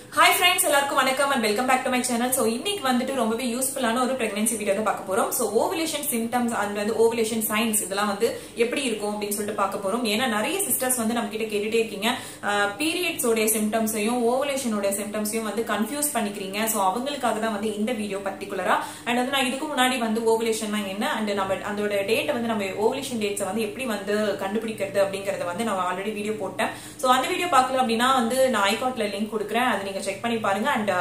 hi friends எல்லாருக்கும் வணக்கம் and welcome back to my channel so இன்னைக்கு வந்துட்டு ரொம்பவே யூஸ்ஃபுல்லான ஒரு பிரெக்னன்சி வீடியோ தான் பார்க்க போறோம் ஸோ ஓவலேஷன் சிம்டம்ஸ் அண்ட் வந்து ஓவலேஷன் சைன்ஸ் இதெல்லாம் வந்து எப்படி இருக்கும் அப்படின்னு சொல்லிட்டு பார்க்க போறோம் ஏன்னா நிறைய சிஸ்டர்ஸ் வந்து நம்ம கிட்ட கேட்டுட்டே இருக்கீங்க பீரியட்ஸோடைய சிம்டம்ஸையும் ஓவலேஷனோட சிம்டம்ஸையும் வந்து கன்ஃபியூஸ் பண்ணிக்கிறீங்க ஸோ அவங்களுக்காக தான் வந்து இந்த வீடியோ பர்டிகுலரா அண்ட் வந்து நான் இதுக்கு முன்னாடி வந்து ஓவலேஷன்னா என்ன அண்ட் நம்ம அதோட டேட்டை வந்து நம்ம ஓவலேஷன் டேட்ஸை வந்து எப்படி வந்து கண்டுபிடிக்கிறது அப்படிங்கறத வந்து நான் ஆல்ரெடி வீடியோ போட்டேன் ஸோ அந்த வீடியோ பார்க்கல அப்படின்னா வந்து நான் ஐகாட்ல லிங்க் கொடுக்குறேன் அதை நீங்க செக் பண்ணி பாருங்க அண்ட்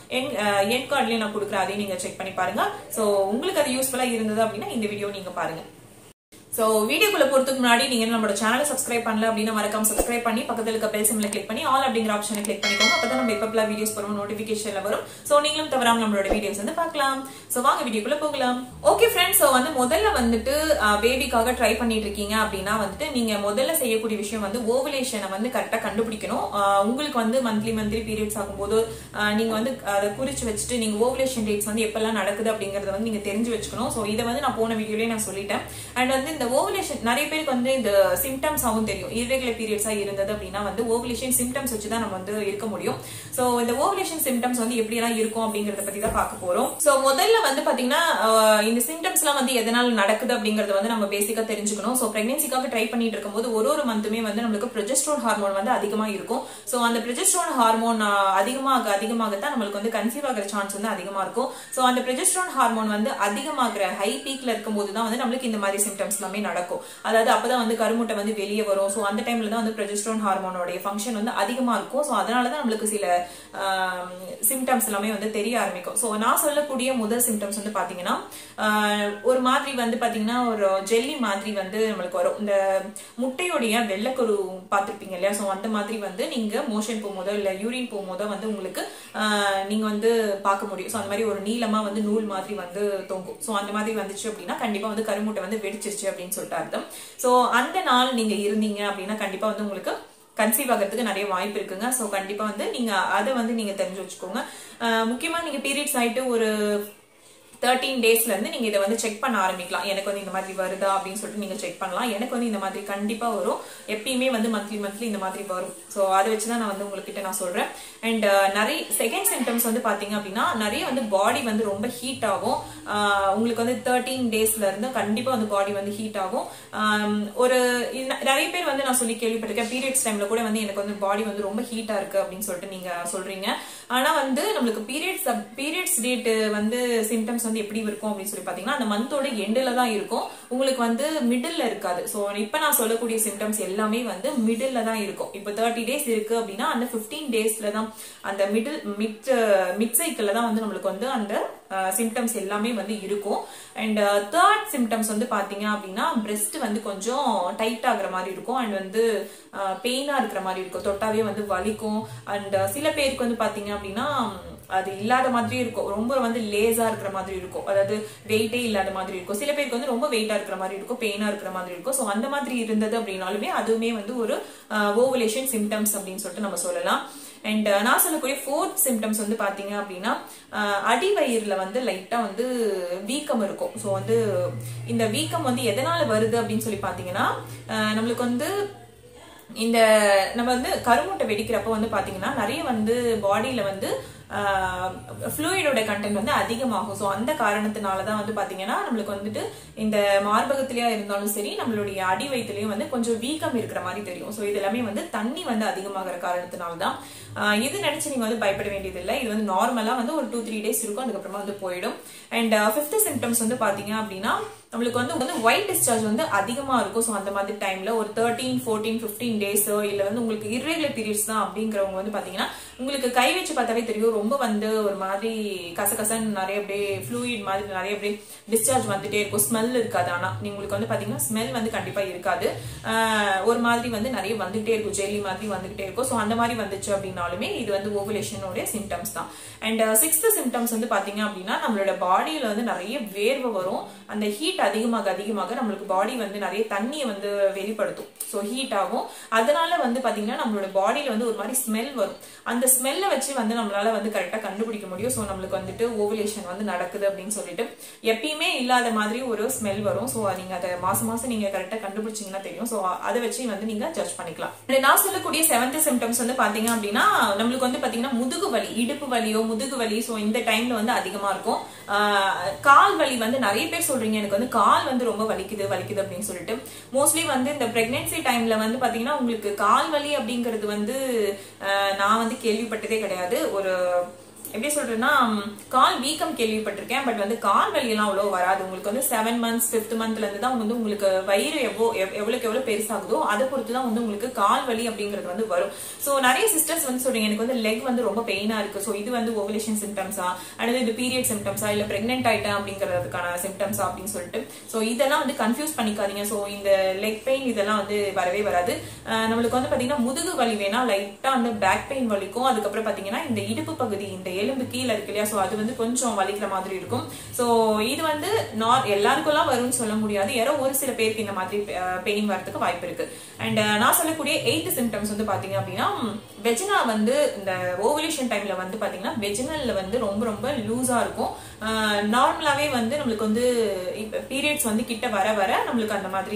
என் கார்ட்லயும் நான் கொடுக்குறேன் அதையும் நீங்க செக் பண்ணி பாருங்க ஸோ உங்களுக்கு அது யூஸ்ஃபுல்லா இருந்தது அப்படின்னா இந்த வீடியோ நீங்க பாருங்க சோ வீடியோக்குள்ள போறதுக்கு முன்னாடி நீங்க நம்மளோட சேனலை சப்ஸ்கிரைப் பண்ணல அப்படின்னா மறக்காம சப்ஸ்கிரைப் பண்ணி பக்கத்துல இருக்க பெல் சிம்ல கிளிக் பண்ணி ஆல் அப்படிங்கிற ஆப்ஷனை கிளிக் பண்ணிக்கோங்க அப்பதான் நம்ம எப்பப்பெல்லாம் வீடியோஸ் போறோம் நோட்டிபிகேஷன்ல வரும் சோ நீங்களும் தவறாம நம்மளோட வீடியோஸ் வந்து பார்க்கலாம் சோ வாங்க வீடியோக்குள்ள போகலாம் ஓகே ஃப்ரெண்ட்ஸ் சோ வந்து முதல்ல வந்துட்டு பேபிக்காக ட்ரை பண்ணிட்டு இருக்கீங்க அப்படின்னா வந்துட்டு நீங்க முதல்ல செய்யக்கூடிய விஷயம் வந்து ஓவலேஷனை வந்து கரெக்டா கண்டுபிடிக்கணும் ஆஹ் உங்களுக்கு வந்து மந்த்லி மந்த்லி பீரியட்ஸ் ஆகும்போது ஆஹ் நீங்க வந்து அதை குறிச்சு வச்சுட்டு நீங்க ஓவலேஷன் டேட்ஸ் வந்து எப்பெல்லாம் நடக்குது அப்படிங்கறத வந்து நீங்க தெரிஞ்சு வச்சுக்கணும் சோ இதை வந்து நான் போன வீடியோலயே நான் சொல்லிட்டேன் அண்ட் வந்து இந்த ஓவலேஷன் நிறைய பேருக்கு வந்து இந்த சிம்டம்ஸ் ஆகும் தெரியும் irregular பீரியட்ஸா இருந்தது அப்படின்னா வந்து ஓவலேஷன் சிம்டம்ஸ் வச்சு தான் நம்ம வந்து இருக்க முடியும் சோ இந்த ஓவலேஷன் சிம்டம்ஸ் வந்து எப்படி எல்லாம் இருக்கும் அப்படிங்கறத பத்தி தான் பார்க்க போறோம் சோ முதல்ல வந்து பாத்தீங்கன்னா ஆஹ் இந்த சிம்டம்ஸ் எல்லாம் வந்து எதனால நடக்குது அப்படிங்கறத வந்து நம்ம பேசிக்கா தெரிஞ்சுக்கணும் சோ பிரெக்னன்சிக்காக ட்ரை பண்ணிட்டு இருக்கும்போது ஒரு ஒரு மந்த்துமே வந்து நம்மளுக்கு ப்ரொஜெஸ்ட்ரோன் ஹார்மோன் வந்து அதிகமா இருக்கும் சோ அந்த ப்ரொஜெஸ்ட்ரோன் ஹார்மோன் அதிகமாக அதிகமாகத்தான் நம்மளுக்கு வந்து கன்சீவ் ஆகிற சான்ஸ் வந்து அதிகமா இருக்கும் சோ அந்த ப்ரொஜெஸ்ட்ரோன் ஹார்மோன் வந்து அதிகமாகிற ஹை பீக்ல இருக்கும்போது தான் வந்து நம்மளுக்கு இந்த மாதிரி சிம்டம்ஸ் எல்லாமே நடக்கும் அதாவது அப்பதான் வந்து கருமுட்டை வந்து வெளியே வரும் சோ அந்த டைம்ல தான் வந்து ப்ரொஜெஸ்ட்ரோன் ஹார்மோனோட ஃபங்க்ஷன் வந்து அதிகமா இருக்கும் சோ அதனால தான் நம்மளுக்கு சில சிம்டம்ஸ் எல்லாமே வந்து தெரிய ஆரம்பிக்கும் சோ நான் சொல்லக்கூடிய முதல் சிம்டம்ஸ் வந்து பாத்தீங்கன்னா ஆஹ் ஒரு மாதிரி வந்து பாத்தீங்கன்னா ஒரு ஜெல்லி மாதிரி வந்து நம்மளுக்கு வரும் இந்த முட்டையோடைய வெள்ளைக்கரு பார்த்திருப்பீங்க இல்லையா சோ அந்த மாதிரி வந்து நீங்க மோஷன் போகும்போதோ இல்ல யூரின் போகும்போதோ வந்து உங்களுக்கு ஆஹ் நீங்க வந்து பார்க்க முடியும் சோ அந்த மாதிரி ஒரு நீளமா வந்து நூல் மாதிரி வந்து தொங்கும் சோ அந்த மாதிரி வந்துச்சு அப்படின்னா கண்டிப்பா வந்து கருமுட்டை வந்து வெடிச்சிருச்சு அப்படின்னு சொல்லிட்டு அர்த்தம் சோ அந்த நாள் நீங்க இருந்தீங்க அப்படின்னா கண்டிப்பா வந்து உங்களுக்கு கன்சீவ் ஆகிறதுக்கு நிறைய வாய்ப்பு இருக்குங்க ஸோ கண்டிப்பா வந்து நீங்க அதை வந்து நீங்க தெரிஞ்சு வச்சுக்கோங்க அஹ் முக்கியமா நீங்க பீரியட்ஸ் ஆயிட்டு ஒரு தேர்ட்டீன் டேஸ்ல இருந்து நீங்க இதை வந்து செக் பண்ண ஆரம்பிக்கலாம் எனக்கு வந்து இந்த மாதிரி வருதா அப்படின்னு சொல்லிட்டு நீங்க செக் பண்ணலாம் எனக்கு வந்து இந்த மாதிரி கண்டிப்பா வரும் எப்பயுமே வந்து மந்த்லி மந்த்லி இந்த மாதிரி வரும் ஸோ அதை வச்சுதான் நான் வந்து உங்ககிட்ட நான் சொல்றேன் அண்ட் நிறைய செகண்ட் சிம்டம்ஸ் வந்து பாத்தீங்க அப்படின்னா நிறைய வந்து பாடி வந்து ரொம்ப ஹீட் ஆகும் ஆஹ் உங்களுக்கு வந்து தேர்ட்டீன் டேஸ்ல இருந்து கண்டிப்பா வந்து பாடி வந்து ஹீட் ஆகும் ஆம், ஒரு இன்ன- நிறைய பேர் வந்து நான் சொல்லி கேள்விப்பட்டிருக்கேன் பீரியட்ஸ் டைம்ல கூட வந்து எனக்கு வந்து பாடி வந்து ரொம்ப ஹீட்டா இருக்கு அப்படின்னு சொல்லிட்டு நீங்க சொல்றீங்க ஆனா வந்து நம்மளுக்கு பீரியட்ஸ் பீரியட்ஸ் டேட் வந்து சிம்டம்ஸ் வந்து எப்படி இருக்கும் அப்படின்னு சொல்லி பாத்தீங்கன்னா அந்த மந்தோட எண்டில் தான் இருக்கும் உங்களுக்கு வந்து மிடில்ல இருக்காது ஸோ இப்ப நான் சொல்லக்கூடிய சிம்டம்ஸ் எல்லாமே வந்து மிடில்ல தான் இருக்கும் இப்போ தேர்ட்டி டேஸ் இருக்கு அப்படின்னா அந்த 15 டேஸ்ல தான் அந்த மிடில் மிட் மிட் சைக்கிள்ல தான் வந்து நம்மளுக்கு வந்து அந்த சிம்டம்ஸ் எல்லாமே வந்து இருக்கும் அண்ட் தேர்ட் சிம்டம்ஸ் வந்து பாத்தீங்க அப்படின்னா பிரஸ்ட் வந்து கொஞ்சம் டைட் ஆகுற மாதிரி இருக்கும் அண்ட் வந்து பெயினா இருக்கிற மாதிரி இருக்கும் தொட்டாவே வந்து வலிக்கும் அண்ட் சில பேருக்கு வந்து பாத்தீங்க அப்படின்னா அது இல்லாத மாதிரி இருக்கும் ரொம்ப வந்து லேசா இருக்கிற மாதிரி இருக்கும் அதாவது வெயிட்டே இல்லாத மாதிரி இருக்கும் சில பேருக்கு வந்து ரொம்ப வெயிட்டா இருக்கிற மாதிரி இருக்கும் பெயினா இருக்கிற மாதிரி இருக்கும் ஸோ அந்த மாதிரி இருந்தது அப்படின்னாலுமே அதுவுமே வந்து ஒரு ஓவலேஷன் சிம்டம்ஸ் அப்படின்னு சொல்லிட்டு நம்ம சொல்லலாம் அண்ட் நான் சொல்லக்கூடிய ஃபோர்த் சிம்டம்ஸ் வந்து பாத்தீங்க அப்படின்னா அஹ், அடி வயிறுல வந்து லைட்டா வந்து வீக்கம் இருக்கும் ஸோ வந்து இந்த வீக்கம் வந்து எதனால வருது அப்படின்னு சொல்லி பாத்தீங்கன்னா அஹ், நம்மளுக்கு வந்து இந்த நம்ம வந்து கருமுட்டை வெடிக்கிறப்ப வந்து பாத்தீங்கன்னா நிறைய வந்து பாடியில வந்து ஃப்ளூயிடோட கண்டென்ட் வந்து அதிகமாகும் ஸோ அந்த காரணத்தினால தான் வந்து பாத்தீங்கன்னா நம்மளுக்கு வந்துட்டு இந்த மார்பகத்திலயா இருந்தாலும் சரி நம்மளுடைய அடி வயிற்றுலயும் வந்து கொஞ்சம் வீக்கம் இருக்கிற மாதிரி தெரியும் ஸோ இது எல்லாமே வந்து தண்ணி வந்து அதிகமாகிற காரணத்தினால தான் ஆஹ் இது நினைச்சு நீங்க வந்து பயப்பட வேண்டியதில்லை இது வந்து நார்மலா வந்து ஒரு டூ த்ரீ டேஸ் இருக்கும் அதுக்கப்புறமா வந்து போயிடும் அண்ட் ஃபிஃப்த் சிம்டம்ஸ் வந்து பாத்தீங்க அப்படின்னா நம்மளுக்கு வந்து வந்து ஒயிட் டிஸ்சார்ஜ் வந்து அதிகமா இருக்கும் ஸோ அந்த மாதிரி டைம்ல ஒரு தேர்ட்டீன் ஃபோர்டீன் ஃபிஃப்டீன் டேஸோ இல்ல வந்து உங்களுக்கு irregular பீரியட்ஸ் தான் அப்படிங்கிறவங்க வந்து பாத்தீங்கன்னா உங்களுக்கு கை வச்சு பார்த்தாவே தெரியும் ரொம்ப வந்து ஒரு மாதிரி கசகசன்னு நிறைய அப்படியே ஃப்ளூயிட் மாதிரி நிறைய அப்படியே டிஸ்சார்ஜ் வந்துட்டே இருக்கும் ஸ்மெல் இருக்காது ஆனா நீங்க உங்களுக்கு வந்து பாத்தீங்கன்னா ஸ்மெல் வந்து கண்டிப்பா இருக்காது ஆஹ் ஒரு மாதிரி வந்து நிறைய வந்துகிட்டே இருக்கும் ஜெல்லி மாதிரி வந்துகிட்டே இருக்கும் ஸோ அந்த மாதிரி வந்துச்சு அப்படின்னாலுமே இது வந்து ஓவலேஷனோட சிம்டம்ஸ் தான் அண்ட் சிக்ஸ்த் சிம்டம்ஸ் வந்து பாத்தீங்க அப்படின்னா நம்மளோட பாடியில வந்து நிறைய வேர்வை வரும் அந்த ஹீட் அதிகமாக அதிகமாக நம்மளுக்கு பாடி வந்து நிறைய தண்ணியை வந்து வெளிப்படுத்தும் ஸோ ஹீட் ஆகும் அதனால வந்து பாத்தீங்கன்னா நம்மளோட பாடியில வந்து ஒரு மாதிரி ஸ்மெல் வரும் அந்த ஸ்மெல்லை வச்சு வந்து நம்மளால வந்து வந்து கரெக்டா கண்டுபிடிக்க முடியும் ஸோ நம்மளுக்கு வந்துட்டு ஓவலேஷன் வந்து நடக்குது அப்படின்னு சொல்லிட்டு எப்பயுமே இல்லாத மாதிரி ஒரு ஸ்மெல் வரும் ஸோ நீங்க அதை மாசம் மாசம் நீங்க கரெக்டா கண்டுபிடிச்சீங்கன்னா தெரியும் ஸோ அதை வச்சு வந்து நீங்க ஜட்ஜ் பண்ணிக்கலாம் And நான் சொல்லக்கூடிய செவன்த் சிம்டம்ஸ் வந்து பாத்தீங்க அப்படின்னா நம்மளுக்கு வந்து பாத்தீங்கன்னா முதுகு வலி இடுப்பு வலியோ முதுகு வலி ஸோ இந்த டைம்ல வந்து அதிகமா இருக்கும் ஆஹ் கால் வலி வந்து நிறைய பேர் சொல்றீங்க எனக்கு வந்து கால் வந்து ரொம்ப வலிக்குது வலிக்குது அப்படின்னு சொல்லிட்டு மோஸ்ட்லி வந்து இந்த பிரெக்னன்சி டைம்ல வந்து பாத்தீங்கன்னா உங்களுக்கு கால் வலி அப்படிங்கிறது வந்து ஆஹ் நான் வந்து கேள்விப்பட்டதே கிடையாது ஒரு எப்படி சொல்றேன்னா ம், கால் வீக்கம் கேள்விப்பட்டிருக்கேன் பட் வந்து கால் வலியெல்லாம் அவ்வளோ வராது உங்களுக்கு வந்து செவன் மந்த்ஸ் ஃபிஃப்த் மந்த்ல இருந்து தான் வந்து உங்களுக்கு வயிறு எவ்வளோ எவ்- எவ்வளவுக்கு எவ்வளவு பெருசாகுதோ அதை பொறுத்து தான் வந்து உங்களுக்கு கால் வலி அப்படிங்கிறது வந்து வரும் ஸோ நிறைய சிஸ்டர்ஸ் வந்து சொல்றீங்க எனக்கு வந்து லெக் வந்து ரொம்ப பெயினா இருக்கு ஸோ இது வந்து ஓவலேஷன் சிம்டம்ஸா அடுத்து இது பீரியட் சிம்டம்ஸா இல்ல பிரெக்னென்ட் ஆயிட்டேன் அப்படிங்கிறதுக்கான சிம்டம்ஸா அப்படின்னு சொல்லிட்டு ஸோ இதெல்லாம் வந்து கன்ஃபியூஸ் பண்ணிக்காதீங்க ஸோ இந்த லெக் பெயின் இதெல்லாம் வந்து வரவே வராது அஹ் நம்மளுக்கு வந்து பாத்தீங்கன்னா முதுகு வலி வேணா லைட்டா அந்த பேக் பெயின் வலிக்கும் அதுக்கப்புறம் பாத்தீங்கன்னா இந்த இடுப்பு பகுதி இந்த எலும்பு கீழே இருக்கு இல்லையா ஸோ அது வந்து கொஞ்சம் வலிக்கிற மாதிரி இருக்கும் ஸோ இது வந்து நார் எல்லாருக்கும்லாம் வரும்னு சொல்ல முடியாது யாரோ ஒரு சில பேருக்கு இந்த மாதிரி பெயின் வரதுக்கு வாய்ப்பு இருக்கு அண்ட் நான் சொல்லக்கூடிய எயித் சிம்டம்ஸ் வந்து பாத்தீங்க அப்படின்னா வெஜினா வந்து இந்த ஓவலேஷன் டைம்ல வந்து பாத்தீங்கன்னா வெஜினல்ல வந்து ரொம்ப ரொம்ப லூஸா இருக்கும் நார்மலாவே வந்து நம்மளுக்கு வந்து இப்ப பீரியட்ஸ் வந்து கிட்ட வர வர நம்மளுக்கு அந்த மாதிரி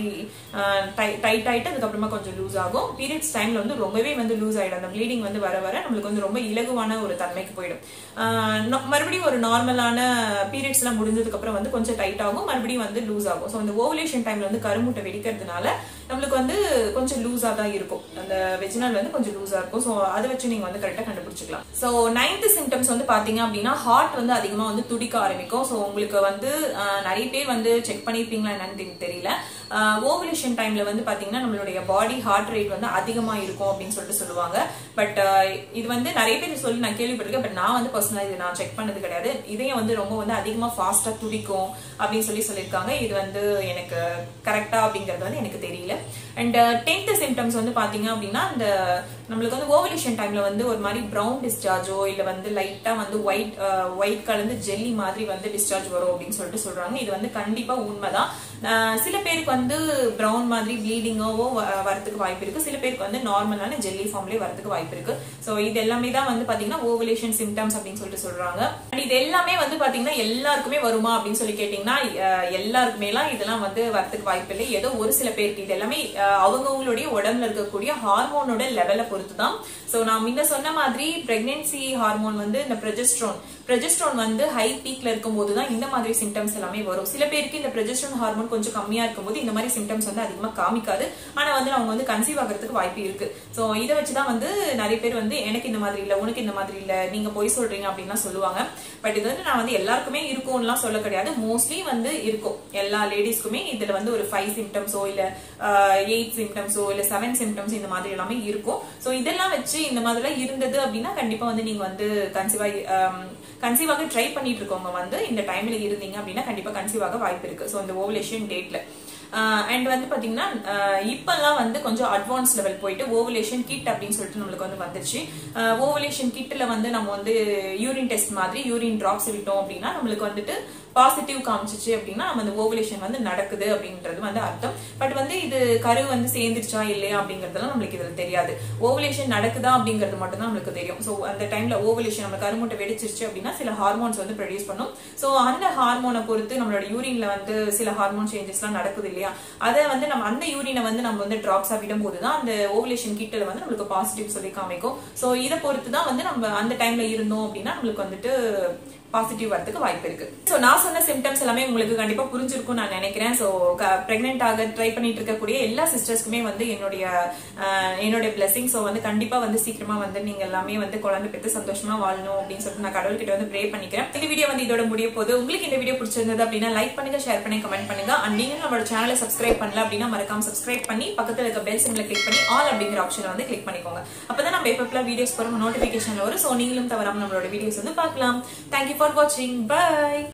டைட் ஆயிட்டு அதுக்கப்புறமா கொஞ்சம் லூஸ் ஆகும் பீரியட்ஸ் டைம்ல வந்து ரொம்பவே வந்து லூஸ் ஆயிடும் அந்த ப்ளீடிங் வந்து வர வர நம்மளுக்கு வந்து ரொம்ப இலகுவான ஒரு தன்மைக்கு போயிடும் ஆஹ் ந- மறுபடியும் ஒரு நார்மலான பீரியட்ஸ் எல்லாம் முடிஞ்சதுக்கு அப்புறம் வந்து கொஞ்சம் டைட் ஆகும் மறுபடியும் வந்து லூஸ் ஆகும் ஸோ இந்த ஓவலேஷன் டைம்ல வந்து கருமுட்டை வெடிக்கிறதுனால நம்மளுக்கு வந்து கொஞ்சம் லூஸா தான் இருக்கும் அந்த வெஜினல் வந்து கொஞ்சம் லூஸா இருக்கும் ஸோ அதை வச்சு நீங்க வந்து கரெக்டா கண்டுபிடிச்சிக்கலாம் ஸோ நைன்த் சிம்டம்ஸ் வந்து பாத்தீங்க அப்படின்னா ஹார்ட் வந்து அதிகமா வந்து துடிக்க ஆரம்பிக்கும் ஸோ உங்களுக்கு வந்து ஆஹ், நிறைய பேர் வந்து செக் பண்ணிருப்பீங்களா என்னன்னு தெரி- தெரியல ஓவலேஷன் டைம்ல வந்து பாத்தீங்கன்னா நம்மளுடைய பாடி ஹார்ட் ரேட் வந்து அதிகமா இருக்கும் அப்படின்னு சொல்லிட்டு சொல்லுவாங்க பட் இது வந்து நிறைய பேர் சொல்லி நான் கேள்விப்பட்டிருக்கேன் பட் நான் வந்து பர்சனலா இது நான் செக் பண்ணது கிடையாது இதயம் வந்து ரொம்ப வந்து அதிகமா ஃபாஸ்டா துடிக்கும் அப்படின்னு சொல்லி சொல்லியிருக்காங்க இது வந்து எனக்கு கரெக்டா அப்படிங்கிறது வந்து எனக்கு தெரியல அண்ட் டென்த் சிம்டம்ஸ் வந்து பாத்தீங்க அப்படின்னா இந்த நம்மளுக்கு வந்து ஓவலேஷன் டைம்ல வந்து ஒரு மாதிரி ப்ரௌன் டிஸ்சார்ஜோ இல்ல வந்து லைட்டா வந்து ஒயிட் ஒயிட் கலந்து ஜெல்லி மாதிரி வந்து டிஸ்சார்ஜ் வரும் அப்படின்னு சொல்லிட்டு சொல்றாங்க இது வந்து கண்டிப்பா உண்மைதான் அஹ் சில பேருக்கு வந்து ப்ரௌன் மாதிரி ப்ளீடிங்கோவோ வரதுக்கு வாய்ப்பு இருக்கு சில பேருக்கு வந்து நார்மலான ஜெல்லி ஃபார்ம்லயே வரதுக்கு வாய்ப்பு இருக்கு ஸோ இது எல்லாமே தான் வந்து பாத்தீங்கன்னா ஓவலேஷன் சிம்டம்ஸ் அப்படின்னு சொல்லிட்டு சொல்றாங்க And இது எல்லாமே வந்து பாத்தீங்கன்னா எல்லாருக்குமே வருமா அப்படின்னு சொல்லி கேட்டீங்கன்னா அஹ் எல்லாருக்குமே எல்லாம் இதெல்லாம் வந்து வரதுக்கு வாய்ப்பு இல்லை ஏதோ ஒரு சில பேருக்கு இது எல்லாமே அஹ் அவங்கவங்களுடைய உடம்புல இருக்கக்கூடிய ஹார்மோனோட லெவலை பொறுத்து தான் ஸோ நான் முன்ன சொன்ன மாதிரி பிரெக்னன்சி ஹார்மோன் வந்து இந்த ப்ரெஜெஸ்ட்ரோன் ப்ரெஜெஸ்ட்ரோன் வந்து ஹை பீக்ல இருக்கும்போது தான் இந்த மாதிரி சிம்டம்ஸ் எல்லாமே வரும் சில பேருக்கு இந்த ப்ரெஜெஸ்ட்ரோன் ஹார்மோன் கொஞ்சம் கம்மியா இருக்கும்போது இந்த மாதிரி சிம்டம்ஸ் வந்து அதிகமா காமிக்காது ஆனா வந்து அவங்க வந்து கன்சீவ் ஆகிறதுக்கு வாய்ப்பு இருக்கு ஸோ இதை வச்சுதான் வந்து நிறைய பேர் வந்து எனக்கு இந்த மாதிரி இல்ல உனக்கு இந்த மாதிரி இல்ல நீங்க போய் சொல்றீங்க அப்படின்லாம் சொல்லுவாங்க பட் இது வந்து நான் வந்து எல்லாருக்குமே இருக்கும்லாம் சொல்ல கிடையாது மோஸ்ட்லி வந்து இருக்கும் எல்லா லேடிஸ்க்குமே இதுல வந்து ஒரு ஃபைவ் சிம்டம்ஸோ இல்ல எயிட் சிம்டம்ஸோ இல்ல செவன் சிம்டம்ஸ் இந்த மாதிரி எல்லாமே இருக்கும் ஸோ இதெல்லாம் வச்சு இந்த மாதிரிலாம் இருந்தது அப்படின்னா கண்டிப்பா வந்து நீங்க வந்து கன்சீவ் ஆகி கன்சீவ் ஆக ட்ரை பண்ணிட்டு இருக்கவங்க வந்து இந்த டைம்ல இருந்தீங்க அப்படின்னா கண்டிப்பா கன்சீவ் ஆக வாய்ப்பு இருக்கு ஸோ இந்த ஓவலேஷன் டேட்ல அண்ட் வந்து பாத்தீங்கன்னா அஹ் இப்பெல்லாம் வந்து கொஞ்சம் அட்வான்ஸ் லெவல் போயிட்டு ஓவலேஷன் கிட் அப்படின்னு சொல்லிட்டு நம்மளுக்கு வந்து வந்துருச்சு ஓவலேஷன் கிட்ல வந்து நம்ம வந்து யூரின் டெஸ்ட் மாதிரி யூரின் டிராப்ஸ் விட்டோம் அப்படின்னா நம்மளுக்கு வந்துட்டு பாசிட்டிவ் காமிச்சிச்சு அப்படின்னா நம்ம அந்த ஓவலேஷன் வந்து நடக்குது அப்படின்றது வந்து அர்த்தம் பட் வந்து இது கரு வந்து சேர்ந்துருச்சா இல்லையா அப்படிங்கறதெல்லாம் நம்மளுக்கு இதுல தெரியாது ஓவலேஷன் நடக்குதா அப்படிங்கிறது மட்டும் தான் நம்மளுக்கு தெரியும் ஸோ அந்த டைம்ல ஓவலேஷன் நம்ம கருமுட்டை வெடிச்சிருச்சு அப்படின்னா சில ஹார்மோன்ஸ் வந்து ப்ரொடியூஸ் பண்ணும் ஸோ அந்த ஹார்மோனை பொறுத்து நம்மளோட யூரின்ல வந்து சில ஹார்மோன் சேஞ்சஸ்லாம் நடக்குது இல்லையா அதை வந்து நம்ம அந்த யூரினை வந்து நம்ம வந்து டிராப்ஸா விடும் போது தான் அந்த ஓவலேஷன் கிட்டில் வந்து நம்மளுக்கு பாசிட்டிவ் சொல்லி காமிக்கும் ஸோ இதை பொறுத்து தான் வந்து நம்ம அந்த டைம்ல இருந்தோம் அப்படின்னா நம்மளுக்கு வந்துட்டு பாசிட்டிவ் வரதுக்கு வாய்ப்பு இருக்கு ஸோ நான் சொன்ன சிம்டம்ஸ் எல்லாமே உங்களுக்கு கண்டிப்பா புரிஞ்சிருக்கும் நான் நினைக்கிறேன் ஸோ பிரெக்னென்ட் ஆக ட்ரை பண்ணிட்டு இருக்கக்கூடிய எல்லா சிஸ்டர்ஸ்க்குமே வந்து என்னுடைய அஹ், என்னுடைய பிளெஸிங் ஸோ வந்து கண்டிப்பா வந்து சீக்கிரமா வந்து நீங்க எல்லாமே வந்து குழந்தை பெற்று சந்தோஷமா வாழணும் அப்படின்னு சொல்லிட்டு நான் கடவுள்கிட்ட வந்து ப்ரே பண்ணிக்கிறேன் இந்த வீடியோ வந்து இதோட முடிய போது உங்களுக்கு இந்த வீடியோ பிடிச்சிருந்தது அப்படின்னா லைக் பண்ணுங்க ஷேர் பண்ணி கமெண்ட் பண்ணுங்க அண்ட் நீங்க நம்மளோட சேனலை சப்ஸ்கிரைப் பண்ணல அப்படின்னா மறக்காம சப்ஸ்கிரைப் பண்ணி பக்கத்துல இருக்க பெல் சிம்ல கிளிக் பண்ணி ஆல் அப்படிங்கிற ஆப்ஷனை வந்து கிளிக் பண்ணிக்கோங்க அப்பதான் நம்ம எப்பப்பெல்லாம் வீடியோஸ் போறோம் நோட்டிபிகேஷன் வரும் ஸோ நீங்களும் தவறாம நம்மளோட வீடியோஸ் வந்து பார்க்கலாம் தேங்க்யூ ஃபார் வாட்சிங் பை